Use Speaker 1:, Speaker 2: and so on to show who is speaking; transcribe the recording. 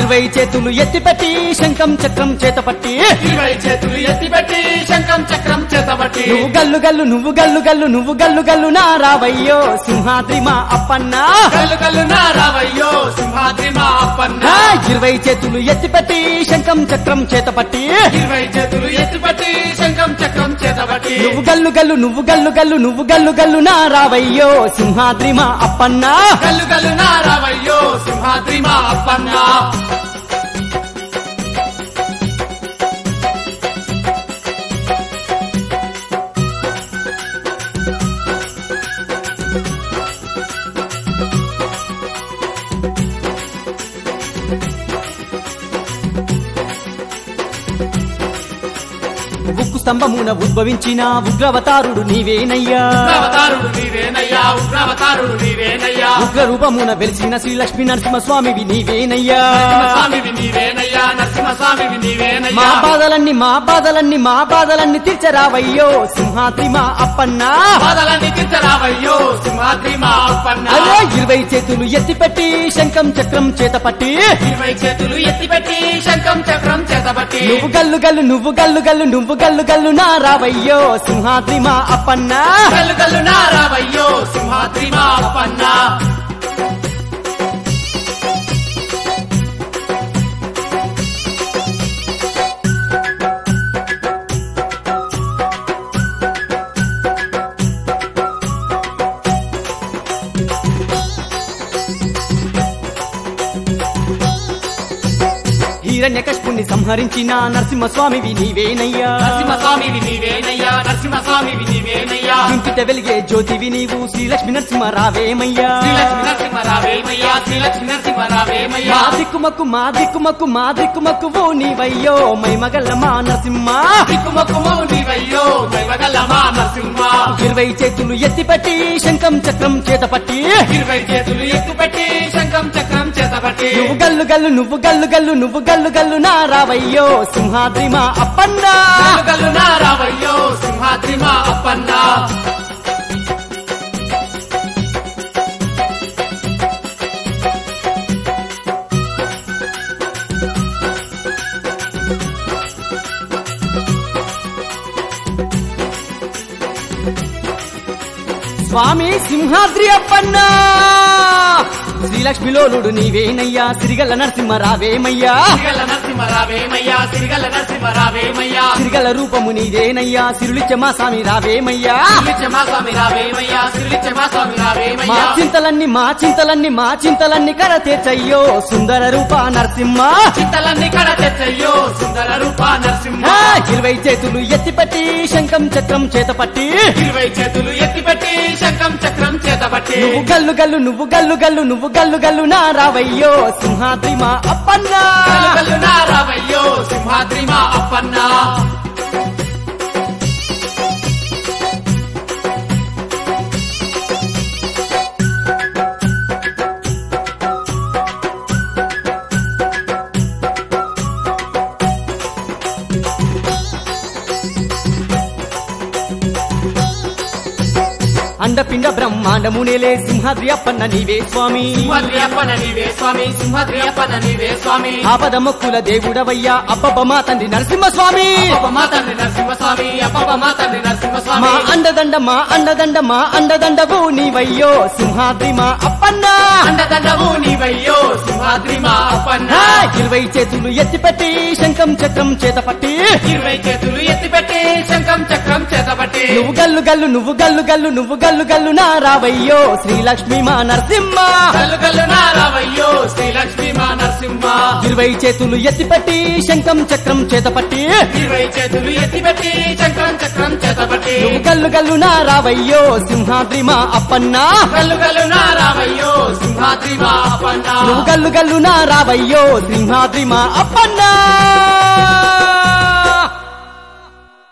Speaker 1: ఇరవై చేతులు ఎత్తిపెట్టి శంఖం చక్రం చేతపట్టి
Speaker 2: ఇరవై చేతులు ఎత్తిపెట్టి శంఖం చక్రం చేతబట్టి
Speaker 1: నువ్వు గల్లు గల్లు నువ్వు గల్లు గల్లు నువ్వు గల్లు గల్లు నా రావయ్యో సింహాద్రి మా అప్పన్న
Speaker 2: కళ్ళు కళ్ళు నా రావయ్యో సింహాద్రి మా అప్పన్న
Speaker 1: ఆ, ఇరవై చేతులు ఎత్తిపెట్టి శంఖం చక్రం చేతపట్టి
Speaker 2: ఇరవై చేతులు ఎత్తిపెట్టి శంఖం చక్రం చేతబట్టి
Speaker 1: నువ్వు గల్లు గల్లు నువ్వు గల్లు గల్లు నువ్వు గల్లు గల్లు నా రావయ్యో సింహాద్రి మా అప్పన్న
Speaker 2: కళ్ళు కళ్ళు నా రావయ్యో సింహాద్రి మా అప్పన్న
Speaker 1: ఉక్కు స్తంభమున ఉద్భవించిన ఉగ్రవతారుడు నీవేనయ్యా
Speaker 2: ఉగ్రవతారుడు నీవేనయ్యా ఉగ్రవతారుడు నీవేనయ్యా
Speaker 1: ఉగ్ర రూపమున వెలిసిన శ్రీ లక్ష్మీ నరసింహస్వామివి నీవేనయ్యా
Speaker 2: నరసింహస్వామివి నీవేనయ్యా నరసింహస్వామివి
Speaker 1: మా
Speaker 2: నీవేనయ్యా
Speaker 1: బాధలన్నీ మా బాధలన్నీ మా బాధలన్నీ తీర్చరావయ్యో సింహాద్రి మా అప్పన్న
Speaker 2: బాధలన్నీ తీర్చరావయ్యో సింహాద్రి మా అప్పన్న
Speaker 1: అదే ఇరవై చేతులు ఎత్తిపెట్టి శంఖం చక్రం చేతపట్టి
Speaker 2: ఇరవై చేతులు ఎత్తిపెట్టి శంఖం చక్రం చేతబట్టి
Speaker 1: నువ్వు గల్లు గల్లు నువ్వు గల్లు గల్లు నువ్వు గల్లు గల్లు నా రావయ్యో సింహాద్రి మా అప్పన్న
Speaker 2: కళ్ళు కళ్ళు నా రావయ్యో సింహాద్రి మా అప్పన్న
Speaker 1: హిరణ్యకష్పుణ్ణి సంహరించిన నరసింహస్వామివి నీవేనయ్యా
Speaker 2: నరసింహస్వామివి నీవేనయ్యా నరసింహస్వామివి నీవేనయ్యా
Speaker 1: ఇంటిట వెలిగే జ్యోతివి నీవు శ్రీలక్ష్మి నరసింహ రావేమయ్యా
Speaker 2: శ్రీలక్ష్మి నరసింహ రావేమయ్యా శ్రీలక్ష్మి నరసింహ
Speaker 1: మా
Speaker 2: రావేమయ్యా
Speaker 1: దిక్కుమక్కు మా దిక్కుమక్కు మా దిక్కుమక్కువు నీవయ్యో మైమగల్ల మా నరసింహ
Speaker 2: దిక్కుమక్కుమో నీవయ్యో దైవగల మా నరసింహ
Speaker 1: ఇరవై చేతులు ఎత్తిపెట్టి శంఖం చక్రం చేతపట్టి
Speaker 2: ఇరవై చేతులు ఎక్కుపెట్టి శంఖం చక్రం చేతబట్టి
Speaker 1: నువ్వు గల్లు గల్లు నువ్వు గల్లు గల్లు నువ్వు గల్లు గల్లు నా రావయ్యో సింహాద్రి మా అప్పన్న
Speaker 2: కళ్ళు కళ్ళు నా రావయ్యో సింహాద్రి మా అప్పన్న
Speaker 1: స్వామి సింహాద్రి అప్పన్న శ్రీలక్ష్మిలోలుడు నీవేనయ్యా సిరిగల్ల నరసింహ రావేమయ్యా
Speaker 2: సిరిగల నరసింహ రావేమయ్యా సిరిగల నరసింహ రావేమయ్యా
Speaker 1: సిరిగల రూపము నీదేనయ్యా సిరులిచ్చ మా స్వామి రావేమయ్యా
Speaker 2: సిరిలిచ్చ మా స్వామి రావేమయ్యా సిరిలిచ్చ మా స్వామి
Speaker 1: మా
Speaker 2: రావేమయ్యా
Speaker 1: చింతలన్నీ మా చింతలన్నీ మా చింతలన్నీ కరతేచయ్యో సుందర రూప నరసింహ
Speaker 2: చింతలన్నీ కడ తెచ్చయ్యో సుందర రూప నరసింహ
Speaker 1: ఆ, ఇరవై చేతులు ఎత్తిపెట్టి శంఖం చక్రం చేతపట్టి
Speaker 2: ఇరవై చేతులు ఎత్తిపెట్టి శంఖం చక్రం చేతబట్టి
Speaker 1: నువ్వు గల్లు గల్లు నువ్వు గల్లు గల్లు నువ్వు గల్లు గల్లు నా రావయ్యో సింహాద్రి మా అప్పన్న
Speaker 2: కళ్ళు కళ్ళు నా రావయ్యో సింహాద్రి మా అప్పన్న
Speaker 1: అండపిండ బ్రహ్మాండము నేలే సింహాద్రి అప్పన్న నీవే స్వామి
Speaker 2: సింహాద్రి అప్పన నీవే స్వామి సింహాద్రి అప్పన నీవే స్వామి
Speaker 1: ఆపద మొక్కుల దేవుడవయ్యా అబ్బబ్బ మా తండ్రి నరసింహ స్వామి
Speaker 2: అప్ప మా తండ్రి నరసింహ స్వామి అప్ప మా తండ్రి నరసింహ
Speaker 1: మా
Speaker 2: స్వామి
Speaker 1: అండదండ మా అండదండ మా అండదండవు నీవయ్యో సింహాద్రి మా అప్పన్న
Speaker 2: అండదండవు నీవయ్యో సింహాద్రి మా అప్పన్న
Speaker 1: ఆ, ఇరవై చేతులు ఎత్తిపెట్టి శంఖం చక్రం చేతపట్టి
Speaker 2: ఇరవై చేతులు ఎత్తిపెట్టి శంఖం చక్రం చేతబట్టి
Speaker 1: నువ్వు గల్లు గల్లు నువ్వు గల్లు గల్లు నువ్వు గల్లు గల్లు నా రావయ్యో శ్రీలక్ష్మి మా నరసింహ
Speaker 2: కళ్ళు కళ్ళు నా రావయ్యో శ్రీలక్ష్మి మా నరసింహ
Speaker 1: ఇరవై చేతులు ఎత్తిపెట్టి శంఖం చక్రం చేతపట్టి
Speaker 2: ఇరవై చేతులు ఎత్తిపెట్టి చక్రం చక్రం చేతబట్టి
Speaker 1: నువ్వు గల్లు గల్లు నా రావయ్యో సింహాద్రి మా అప్పన్న
Speaker 2: కళ్ళు కళ్ళు నా రావయ్యో సింహాద్రి మా అప్పన్న
Speaker 1: నువ్వు గల్లు గల్లు నా రావయ్యో సింహాద్రి మా అప్పన్న